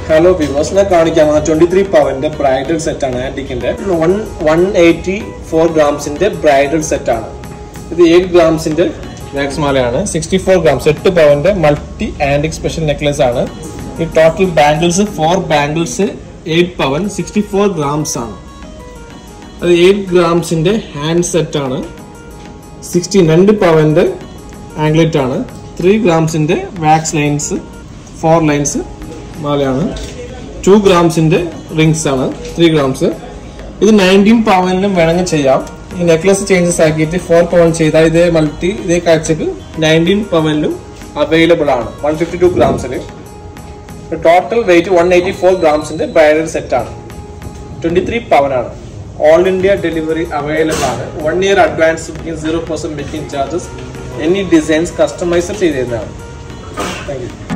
hello viewers ഞാൻ കാണിക്കാൻ വന്ന ട്വന്റി ത്രീ പവന്റെ ബ്രൈഡൽ സെറ്റ് ആണ് ആന്റിക്കിന്റെ വൺ വൺ എയ്റ്റി ഫോർ ഗ്രാംസിന്റെ ബ്രൈഡൽ സെറ്റ് ആണ് ഇത് എയ്റ്റ് ഗ്രാംസിന്റെ വാക്സ് മാലയാണ് സിക്സ്റ്റി ഫോർ ഗ്രാംസ് എട്ട് പവന്റെ മൾട്ടി ആന്റിക് സ്പെഷ്യൽ നെക്ലസ് ആണ് ഈ total bangles four bangles eight പവൻ സിക്സ്റ്റി ഫോർ ഗ്രാംസ് ആണ് അത് എയ്റ്റ് ഗ്രാംസിന്റെ ഹാൻഡ് സെറ്റ് ആണ് സിക്സ്റ്റീൻ രണ്ട് പവന്റെ ആംഗ്ലറ്റ് ആണ് ത്രീ ഗ്രാംസിന്റെ വാക്സ് ലൈൻസ് ഫോർ ലൈൻസ് മാലയാണ് ടു ഗ്രാംസിന്റെ റിങ്സ് ആണ് ത്രീ ഗ്രാംസ് ഇത് നയൻറ്റീൻ പവനിലും വേണമെങ്കിൽ ചെയ്യാം ഈ നെക്ലസ് ചേഞ്ചസ് ആക്കിയിട്ട് ഫോർ പവൻ ചെയ്താൽ ഇതേ മൾട്ടി ഇതേ കാഴ്ചക്ക് നയൻറ്റീൻ പവനിലും അവൈലബിൾ ആണ് വൺ ഫിഫ്റ്റി ടു ഗ്രാംസിൽ total weight one eighty four ഗ്രാംസിന്റെ ബ്രൈഡൽ സെറ്റ് ആണ് ട്വന്റി ത്രീ പവൻ ആണ് ഓൾ ഇന്ത്യ ഡെലിവറി അവൈലബിൾ ആണ് one year advance booking zero percent making charges any designs customise ചെയ്ത് തരുന്നതാണ് താങ്ക് യു